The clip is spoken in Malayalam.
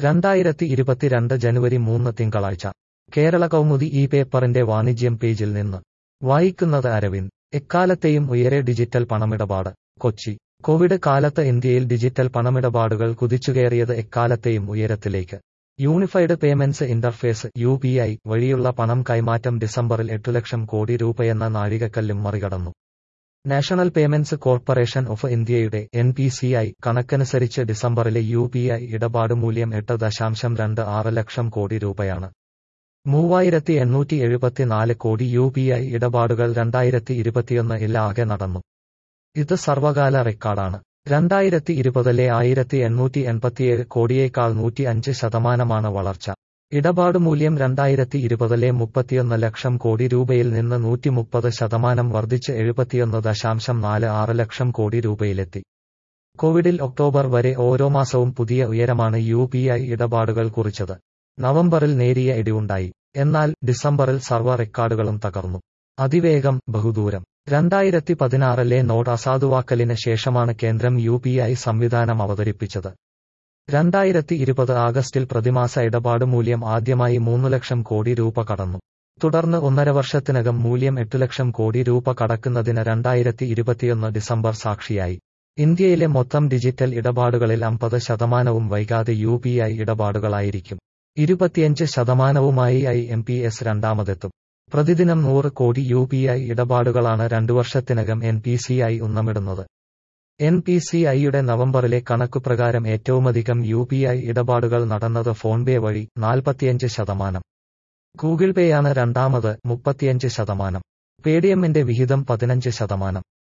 രണ്ടായിരത്തി ഇരുപത്തിരണ്ട് ജനുവരി മൂന്ന് തിങ്കളാഴ്ച കേരള കൗമുദി ഈ പേപ്പറിന്റെ വാണിജ്യം പേജിൽ നിന്ന് വായിക്കുന്നത് അരവിന്ദ് എക്കാലത്തെയും ഉയരെ ഡിജിറ്റൽ പണമിടപാട് കൊച്ചി കോവിഡ് കാലത്ത് ഇന്ത്യയിൽ ഡിജിറ്റൽ പണമിടപാടുകൾ കുതിച്ചുകയറിയത് എക്കാലത്തെയും ഉയരത്തിലേക്ക് unified payments interface U P I വഴിയുള്ള പണം കൈമാറ്റം ഡിസംബറിൽ എട്ടു ലക്ഷം കോടി രൂപയെന്ന നാഴികക്കല്ലും മറികടന്നു നാഷണൽ പേയ്മെന്റ്സ് കോർപ്പറേഷൻ ഓഫ് ഇന്ത്യയുടെ എൻ പി സി ഐ കണക്കനുസരിച്ച് ഡിസംബറിലെ യു പി ഐ ഇടപാട് മൂല്യം എട്ട് ദശാംശം രണ്ട് ആറ് ലക്ഷം കോടി രൂപയാണ് മൂവായിരത്തി എണ്ണൂറ്റി എഴുപത്തിനാല് കോടി യു പി ഐ ഇടപാടുകൾ രണ്ടായിരത്തി ഇരുപത്തിയൊന്നിൽ ആകെ നടന്നു ഇത് സർവകാല റെക്കോർഡാണ് രണ്ടായിരത്തി ഇരുപതിലെ ആയിരത്തി എണ്ണൂറ്റി എൺപത്തിയേഴ് കോടിയേക്കാൾ നൂറ്റി അഞ്ച് ശതമാനമാണ് വളർച്ച ഇടപാട് മൂല്യം രണ്ടായിരത്തി ഇരുപതിലെ മുപ്പത്തിയൊന്ന് ലക്ഷം കോടി രൂപയിൽ നിന്ന് നൂറ്റി മുപ്പത് ശതമാനം വർദ്ധിച്ച് എഴുപത്തിയൊന്ന് ദശാംശം നാല് ആറ് ലക്ഷം കോടി രൂപയിലെത്തി കോവിഡിൽ ഒക്ടോബർ വരെ ഓരോ മാസവും പുതിയ ഉയരമാണ് യു പി ഐ ഇടപാടുകൾ കുറിച്ചത് നവംബറിൽ നേരിയ ഇടിവുണ്ടായി എന്നാൽ ഡിസംബറിൽ സർവ്വ റെക്കോർഡുകളും തകർന്നു അതിവേഗം ബഹുദൂരം രണ്ടായിരത്തി പതിനാറിലെ നോട്ട് അസാധുവാക്കലിന് ശേഷമാണ് കേന്ദ്രം യു പി ഐ സംവിധാനം അവതരിപ്പിച്ചത് രണ്ടായിരത്തി ഇരുപത് ആഗസ്റ്റിൽ പ്രതിമാസ ഇടപാട് മൂല്യം ആദ്യമായി മൂന്ന് ലക്ഷം കോടി രൂപ കടന്നു തുടർന്ന് ഒന്നര വർഷത്തിനകം മൂല്യം എട്ട് ലക്ഷം കോടി രൂപ കടക്കുന്നതിന് രണ്ടായിരത്തി ഇരുപത്തിയൊന്ന് ഡിസംബർ സാക്ഷിയായി ഇന്ത്യയിലെ മൊത്തം ഡിജിറ്റൽ ഇടപാടുകളിൽ അമ്പത് ശതമാനവും വൈകാതെ യു പി ഐ ഇടപാടുകളായിരിക്കും ഇരുപത്തിയഞ്ച് ശതമാനവുമായി ഐ എം പി എസ് രണ്ടാമതെത്തും പ്രതിദിനം നൂറ് കോടി യു പി ഐ ഇടപാടുകളാണ് രണ്ടു വർഷത്തിനകം എൻ പി സി ഐ ഉന്നമിടുന്നത് എൻ പി സി ഐയുടെ നവംബറിലെ കണക്കുപ്രകാരം ഏറ്റവുമധികം യു പി ഐ ഇടപാടുകൾ നടന്നത് ഫോൺപേ വഴി നാൽപ്പത്തിയഞ്ച് ശതമാനം ഗൂഗിൾ പേയാണ് രണ്ടാമത് മുപ്പത്തിയഞ്ച് ശതമാനം പേടിഎമ്മിന്റെ വിഹിതം പതിനഞ്ച് ശതമാനം